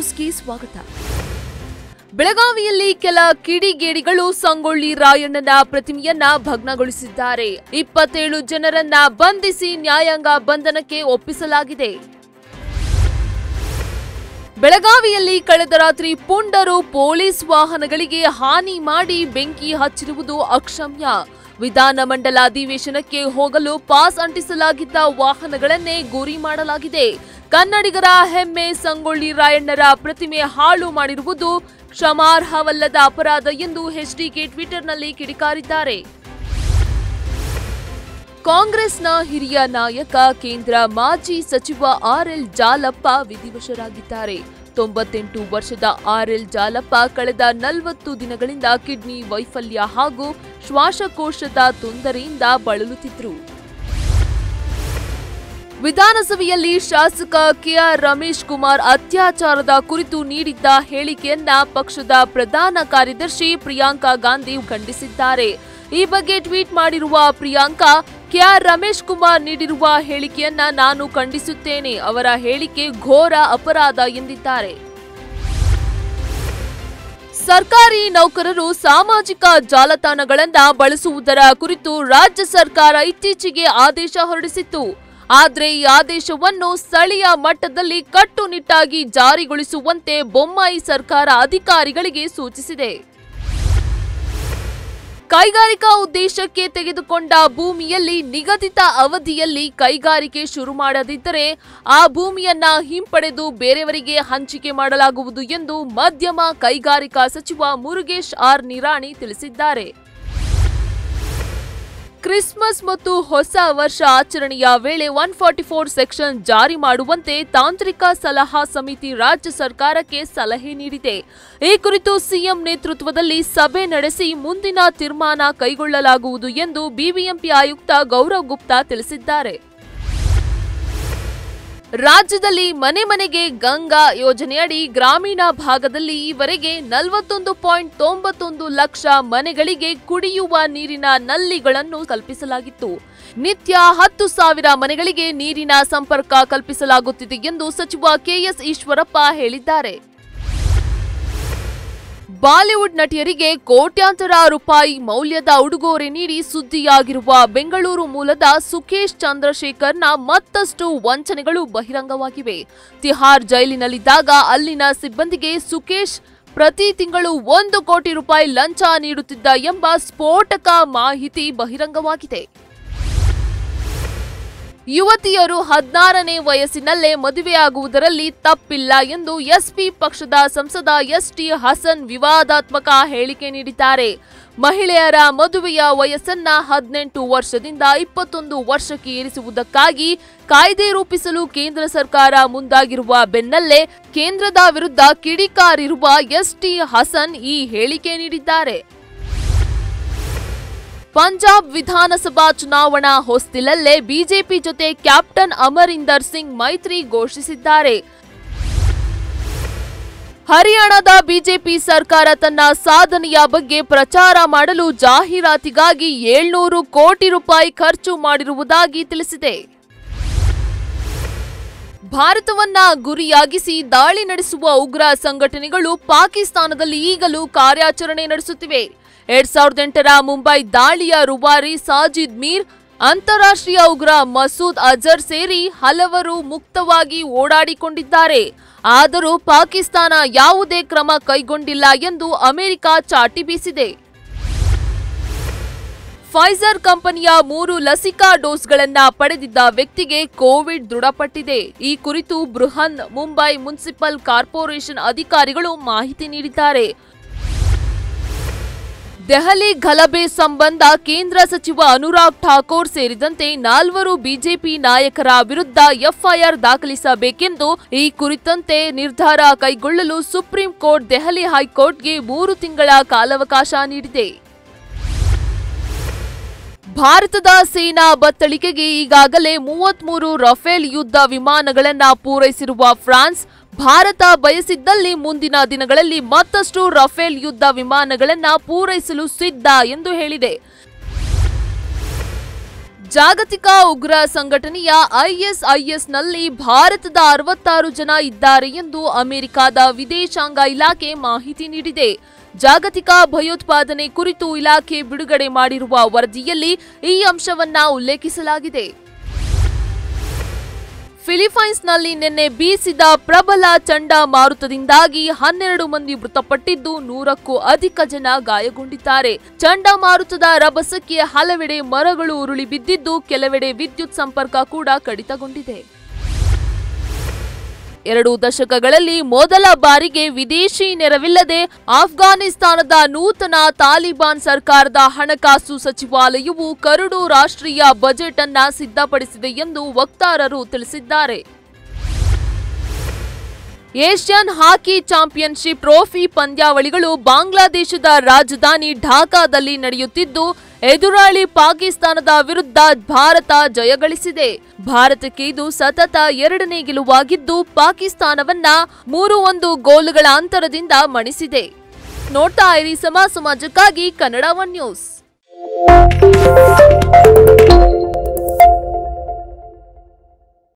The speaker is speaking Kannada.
ನ್ಯೂಸ್ಗೆ ಸ್ವಾಗತ ಬೆಳಗಾವಿಯಲ್ಲಿ ಕೆಲ ಕಿಡಿಗೇಡಿಗಳು ಸಂಗೊಳ್ಳಿ ರಾಯಣ್ಣನ ಪ್ರತಿಮೆಯನ್ನ ಭಗ್ನಗೊಳಿಸಿದ್ದಾರೆ ಇಪ್ಪತ್ತೇಳು ಜನರನ್ನ ಬಂಧಿಸಿ ನ್ಯಾಯಾಂಗ ಬಂಧನಕ್ಕೆ ಒಪ್ಪಿಸಲಾಗಿದೆ ಬೆಳಗಾವಿಯಲ್ಲಿ ಕಳೆದ ರಾತ್ರಿ ಪುಂಡರು ಪೊಲೀಸ್ ವಾಹನಗಳಿಗೆ ಹಾನಿ ಮಾಡಿ ಬೆಂಕಿ ಹಚ್ಚಿರುವುದು ಅಕ್ಷಮ್ಯ ವಿಧಾನಮಂಡಲ ಅಧಿವೇಶನಕ್ಕೆ ಹೋಗಲು ಪಾಸ್ ಅಂಟಿಸಲಾಗಿದ್ದ ವಾಹನಗಳನ್ನೇ ಗುರಿ ಮಾಡಲಾಗಿದೆ ಕನ್ನಡಿಗರ ಹೆಮ್ಮೆ ಸಂಗೊಳ್ಳಿ ರಾಯಣ್ಣರ ಪ್ರತಿಮೆ ಹಾಳು ಮಾಡಿರುವುದು ಕ್ಷಮಾರ್ಹವಲ್ಲದ ಅಪರಾಧ ಎಂದು ಎಚ್ಡಿಕೆ ಟ್ವಿಟರ್ನಲ್ಲಿ ಕಿಡಿಕಾರಿದ್ದಾರೆ ಕಾಂಗ್ರೆಸ್ನ ಹಿರಿಯ ನಾಯಕ ಕೇಂದ್ರ ಮಾಜಿ ಸಚಿವ ಆರ್ಎಲ್ ಜಾಲಪ್ಪ ವಿಧಿವಶರಾಗಿದ್ದಾರೆ ತೊಂಬತ್ತೆಂಟು ವರ್ಷದ ಆರ್ಎಲ್ ಜಾಲಪ್ಪ ಕಳೆದ ನಲವತ್ತು ದಿನಗಳಿಂದ ಕಿಡ್ನಿ ವೈಫಲ್ಯ ಹಾಗೂ ಶ್ವಾಸಕೋಶದ ತೊಂದರೆಯಿಂದ ಬಳಲುತ್ತಿದ್ರು ವಿಧಾನಸಭೆಯಲ್ಲಿ ಶಾಸಕ ಕೆಆರ್ ರಮೇಶ್ ಕುಮಾರ್ ಅತ್ಯಾಚಾರದ ಕುರಿತು ನೀಡಿದ್ದ ಹೇಳಿಕೆಯನ್ನ ಪಕ್ಷದ ಪ್ರಧಾನ ಕಾರ್ಯದರ್ಶಿ ಪ್ರಿಯಾಂಕಾ ಗಾಂಧಿ ಖಂಡಿಸಿದ್ದಾರೆ ಈ ಬಗ್ಗೆ ಟ್ವೀಟ್ ಮಾಡಿರುವ ಪ್ರಿಯಾಂಕಾ ಕೆಆರ್ ರಮೇಶ್ ಕುಮಾರ್ ನೀಡಿರುವ ಹೇಳಿಕೆಯನ್ನ ನಾನು ಖಂಡಿಸುತ್ತೇನೆ ಅವರ ಹೇಳಿಕೆ ಘೋರ ಅಪರಾಧ ಎಂದಿದ್ದಾರೆ ಸರ್ಕಾರಿ ನೌಕರರು ಸಾಮಾಜಿಕ ಜಾಲತಾಣಗಳನ್ನ ಬಳಸುವುದರ ಕುರಿತು ರಾಜ್ಯ ಸರ್ಕಾರ ಇತ್ತೀಚೆಗೆ ಆದೇಶ ಹೊರಡಿಸಿತ್ತು ಆದ್ರೆ ಈ ಆದೇಶವನ್ನು ಸ್ಥಳೀಯ ಮಟ್ಟದಲ್ಲಿ ಕಟ್ಟುನಿಟ್ಟಾಗಿ ಜಾರಿಗೊಳಿಸುವಂತೆ ಬೊಮ್ಮಾಯಿ ಸರ್ಕಾರ ಅಧಿಕಾರಿಗಳಿಗೆ ಸೂಚಿಸಿದೆ ಕೈಗಾರಿಕಾ ಉದ್ದೇಶಕ್ಕೆ ತೆಗೆದುಕೊಂಡ ಭೂಮಿಯಲ್ಲಿ ನಿಗದಿತ ಅವಧಿಯಲ್ಲಿ ಕೈಗಾರಿಕೆ ಶುರು ಮಾಡದಿದ್ದರೆ ಆ ಭೂಮಿಯನ್ನ ಹಿಂಪಡೆದು ಬೇರೆಯವರಿಗೆ ಹಂಚಿಕೆ ಮಾಡಲಾಗುವುದು ಎಂದು ಮಧ್ಯಮ ಕೈಗಾರಿಕಾ ಸಚಿವ ಮುರುಗೇಶ್ ಆರ್ ನಿರಾಣಿ ತಿಳಿಸಿದ್ದಾರೆ ಕ್ರಿಸ್ಮಸ್ ಮತ್ತು ಹೊಸ ವರ್ಷ ಆಚರಣೆಯ ವೇಳೆ ಒನ್ ಫಾರ್ಟಿ ಫೋರ್ ಸೆಕ್ಷನ್ ಜಾರಿ ಮಾಡುವಂತೆ ತಾಂತ್ರಿಕ ಸಲಹಾ ಸಮಿತಿ ರಾಜ್ಯ ಸರ್ಕಾರಕ್ಕೆ ಸಲಹೆ ನೀಡಿದೆ ಈ ಕುರಿತು ಸಿಎಂ ನೇತೃತ್ವದಲ್ಲಿ ಸಭೆ ನಡೆಸಿ ಮುಂದಿನ ತೀರ್ಮಾನ ಕೈಗೊಳ್ಳಲಾಗುವುದು ಎಂದು ಬಿಬಿಎಂಪಿ ಆಯುಕ್ತ ಗೌರವ್ ಗುಪ್ತಾ ತಿಳಿಸಿದ್ದಾರೆ ರಾಜ್ಯದಲ್ಲಿ ಮನೆ ಮನೆಗೆ ಗಂಗಾ ಯೋಜನೆಯಡಿ ಗ್ರಾಮೀಣ ಭಾಗದಲ್ಲಿ ಈವರೆಗೆ ನಲವತ್ತೊಂದು ಪಾಯಿಂಟ್ ತೊಂಬತ್ತೊಂದು ಲಕ್ಷ ಮನೆಗಳಿಗೆ ಕುಡಿಯುವ ನೀರಿನ ನಲ್ಲಿಗಳನ್ನು ಕಲ್ಪಿಸಲಾಗಿತ್ತು ನಿತ್ಯ ಹತ್ತು ಸಾವಿರ ಮನೆಗಳಿಗೆ ನೀರಿನ ಸಂಪರ್ಕ ಕಲ್ಪಿಸಲಾಗುತ್ತಿದೆ ಎಂದು ಸಚಿವ ಕೆಎಸ್ ಈಶ್ವರಪ್ಪ ಹೇಳಿದ್ದಾರೆ ಬಾಲಿವುಡ್ ನಟಿಯರಿಗೆ ಕೋಟ್ಯಾಂತರ ರೂಪಾಯಿ ಮೌಲ್ಯದ ಉಡುಗೊರೆ ನೀಡಿ ಸುದ್ದಿಯಾಗಿರುವ ಬೆಂಗಳೂರು ಮೂಲದ ಸುಖೇಶ್ ಚಂದ್ರಶೇಖರ್ನ ಮತ್ತಷ್ಟು ವಂಚನೆಗಳು ಬಹಿರಂಗವಾಗಿವೆ ತಿಹಾರ್ ಜೈಲಿನಲ್ಲಿದ್ದಾಗ ಅಲ್ಲಿನ ಸಿಬ್ಬಂದಿಗೆ ಸುಖೇಶ್ ಪ್ರತಿ ತಿಂಗಳು ಒಂದು ಕೋಟಿ ರೂಪಾಯಿ ಲಂಚ ನೀಡುತ್ತಿದ್ದ ಎಂಬ ಸ್ಫೋಟಕ ಮಾಹಿತಿ ಬಹಿರಂಗವಾಗಿದೆ ಯುವತಿಯರು ಹದಿನಾರನೇ ವಯಸ್ಸಿನಲ್ಲೇ ಮದುವೆಯಾಗುವುದರಲ್ಲಿ ತಪ್ಪಿಲ್ಲ ಎಂದು ಎಸ್ಪಿ ಪಕ್ಷದ ಸಂಸದ ಎಸ್ಟಿ ಹಸನ್ ವಿವಾದಾತ್ಮಕ ಹೇಳಿಕೆ ನೀಡಿದ್ದಾರೆ ಮಹಿಳೆಯರ ಮದುವೆಯ ವಯಸ್ಸನ್ನ ಹದಿನೆಂಟು ವರ್ಷದಿಂದ ಇಪ್ಪತ್ತೊಂದು ವರ್ಷಕ್ಕೆ ಏರಿಸುವುದಕ್ಕಾಗಿ ಕಾಯ್ದೆ ರೂಪಿಸಲು ಕೇಂದ್ರ ಸರ್ಕಾರ ಮುಂದಾಗಿರುವ ಬೆನ್ನಲ್ಲೇ ಕೇಂದ್ರದ ವಿರುದ್ಧ ಕಿಡಿಕಾರಿರುವ ಎಸ್ಟಿ ಹಸನ್ ಈ ಹೇಳಿಕೆ ನೀಡಿದ್ದಾರೆ ಪಂಜಾಬ್ ವಿಧಾನಸಭಾ ಚುನಾವಣಾ ಹೊಸ್ತಿಲಲ್ಲೇ ಬಿಜೆಪಿ ಜೊತೆ ಕ್ಯಾಪ್ಟನ್ ಅಮರಿಂದರ್ ಸಿಂಗ್ ಮೈತ್ರಿ ಘೋಷಿಸಿದ್ದಾರೆ ಹರಿಯಾಣದ ಬಿಜೆಪಿ ಸರ್ಕಾರ ತನ್ನ ಸಾಧನೆಯ ಬಗ್ಗೆ ಪ್ರಚಾರ ಮಾಡಲು ಜಾಹೀರಾತಿಗಾಗಿ ಏಳ್ನೂರು ಕೋಟಿ ರೂಪಾಯಿ ಖರ್ಚು ಮಾಡಿರುವುದಾಗಿ ತಿಳಿಸಿದೆ ಭಾರತವನ್ನ ಗುರಿಯಾಗಿಸಿ ದಾಳಿ ನಡೆಸುವ ಉಗ್ರ ಸಂಘಟನೆಗಳು ಪಾಕಿಸ್ತಾನದಲ್ಲಿ ಈಗಲೂ ಕಾರ್ಯಾಚರಣೆ ನಡೆಸುತ್ತಿವೆ ಎರಡ್ ಸಾವಿರದ ಎಂಟರ ಮುಂಬೈ ದಾಳಿಯ ರುವಾರಿ ಸಾಜಿದ್ ಮೀರ್ ಅಂತಾರಾಷ್ಟ್ರೀಯ ಉಗ್ರ ಮಸೂದ್ ಅಜರ್ ಸೇರಿ ಹಲವರು ಮುಕ್ತವಾಗಿ ಓಡಾಡಿಕೊಂಡಿದ್ದಾರೆ ಆದರೂ ಪಾಕಿಸ್ತಾನ ಯಾವುದೇ ಕ್ರಮ ಕೈಗೊಂಡಿಲ್ಲ ಎಂದು ಅಮೆರಿಕ ಚಾಟಿ ಬೀಸಿದೆ ಫೈಜರ್ ಕಂಪನಿಯ ಮೂರು ಲಸಿಕಾ ಡೋಸ್ಗಳನ್ನ ಪಡೆದಿದ್ದ ವ್ಯಕ್ತಿಗೆ ಕೋವಿಡ್ ದೃಢಪಟ್ಟಿದೆ ಈ ಕುರಿತು ಬೃಹನ್ ಮುಂಬೈ ಮುನ್ಸಿಪಲ್ ಕಾರ್ಪೊರೇಷನ್ ಅಧಿಕಾರಿಗಳು ಮಾಹಿತಿ ನೀಡಿದ್ದಾರೆ ದೆಹಲಿ ಗಲಭೆ ಸಂಬಂಧ ಕೇಂದ್ರ ಸಚಿವ ಅನುರಾಗ್ ಠಾಕೂರ್ ಸೇರಿದಂತೆ ನಾಲ್ವರು ಬಿಜೆಪಿ ನಾಯಕರ ವಿರುದ್ಧ ಎಫ್ಐಆರ್ ದಾಖಲಿಸಬೇಕೆಂದು ಈ ಕುರಿತಂತೆ ನಿರ್ಧಾರ ಕೈಗೊಳ್ಳಲು ಸುಪ್ರೀಂ ಕೋರ್ಟ್ ದೆಹಲಿ ಹೈಕೋರ್ಟ್ಗೆ ಮೂರು ತಿಂಗಳ ಕಾಲಾವಕಾಶ ನೀಡಿದೆ ಭಾರತದ ಸೇನಾ ಬತ್ತಳಿಕೆಗೆ ಈಗಾಗಲೇ ಮೂವತ್ಮೂರು ರಫೇಲ್ ಯುದ್ಧ ವಿಮಾನಗಳನ್ನ ಪೂರೈಸಿರುವ ಫ್ರಾನ್ಸ್ ಭಾರತ ಬಯಸಿದ್ದಲ್ಲಿ ಮುಂದಿನ ದಿನಗಳಲ್ಲಿ ಮತ್ತಷ್ಟು ರಫೇಲ್ ಯುದ್ಧ ವಿಮಾನಗಳನ್ನ ಪೂರೈಸಲು ಸಿದ್ಧ ಎಂದು ಹೇಳಿದೆ ಜಾಗತಿಕ ಉಗ್ರ ಸಂಘಟನೆಯ ಐಎಸ್ಐಎಸ್ನಲ್ಲಿ ಭಾರತದ ಅರವತ್ತಾರು ಜನ ಇದ್ದಾರೆ ಎಂದು ಅಮೆರಿಕದ ವಿದೇಶಾಂಗ ಇಲಾಖೆ ಮಾಹಿತಿ ನೀಡಿದೆ ಜಾಗತಿಕ ಭಯೋತ್ಪಾದನೆ ಕುರಿತು ಇಲಾಖೆ ಬಿಡುಗಡೆ ಮಾಡಿರುವ ವರದಿಯಲ್ಲಿ ಈ ಅಂಶವನ್ನ ಉಲ್ಲೇಖಿಸಲಾಗಿದೆ ಫಿಲಿಪೈನ್ಸ್ನಲ್ಲಿ ನಿನ್ನೆ ಬೀಸಿದ ಪ್ರಬಲ ಚಂಡಮಾರುತದಿಂದಾಗಿ ಹನ್ನೆರಡು ಮಂದಿ ಮೃತಪಟ್ಟಿದ್ದು ನೂರಕ್ಕೂ ಅಧಿಕ ಜನ ಗಾಯಗೊಂಡಿದ್ದಾರೆ ಚಂಡಮಾರುತದ ರಭಸಕ್ಕೆ ಹಲವೆಡೆ ಮರಗಳು ಉರುಳಿ ಬಿದ್ದಿದ್ದು ಕೆಲವೆಡೆ ವಿದ್ಯುತ್ ಸಂಪರ್ಕ ಕೂಡ ಕಡಿತಗೊಂಡಿದೆ ಎರಡು ದಶಕಗಳಲ್ಲಿ ಮೊದಲ ಬಾರಿಗೆ ವಿದೇಶಿ ನೆರವಿಲ್ಲದೆ ಆಫ್ಘಾನಿಸ್ತಾನದ ನೂತನ ತಾಲಿಬಾನ್ ಸರ್ಕಾರದ ಹಣಕಾಸು ಸಚಿವಾಲಯವು ಕರಡು ರಾಷ್ಟ್ರೀಯ ಬಜೆಟ್ ಅನ್ನ ಸಿದ್ಧಪಡಿಸಿದೆ ಎಂದು ವಕ್ತಾರರು ತಿಳಿಸಿದ್ದಾರೆ ಏಷ್ಯನ್ ಹಾಕಿ ಚಾಂಪಿಯನ್ಶಿಪ್ ಟ್ರೋಫಿ ಪಂದ್ಯಾವಳಿಗಳು ಬಾಂಗ್ಲಾದೇಶದ ರಾಜಧಾನಿ ಢಾಕಾದಲ್ಲಿ ನಡೆಯುತ್ತಿದ್ದು ಎದುರಾಳಿ ಪಾಕಿಸ್ತಾನದ ವಿರುದ್ಧ ಭಾರತ ಜಯಗಳಿಸಿದೆ ಭಾರತಕ್ಕೆ ಇದು ಸತತ ಎರಡನೇ ಗೆಲುವಾಗಿದ್ದು ಪಾಕಿಸ್ತಾನವನ್ನ ಮೂರು ಒಂದು ಗೋಲುಗಳ ಅಂತರದಿಂದ ಮಣಿಸಿದೆ ನೋಡ್ತಾ ಇರಿ ಸಮ ಸಮಾಜಕ್ಕಾಗಿ ಕನ್ನಡ ಒನ್ ನ್ಯೂಸ್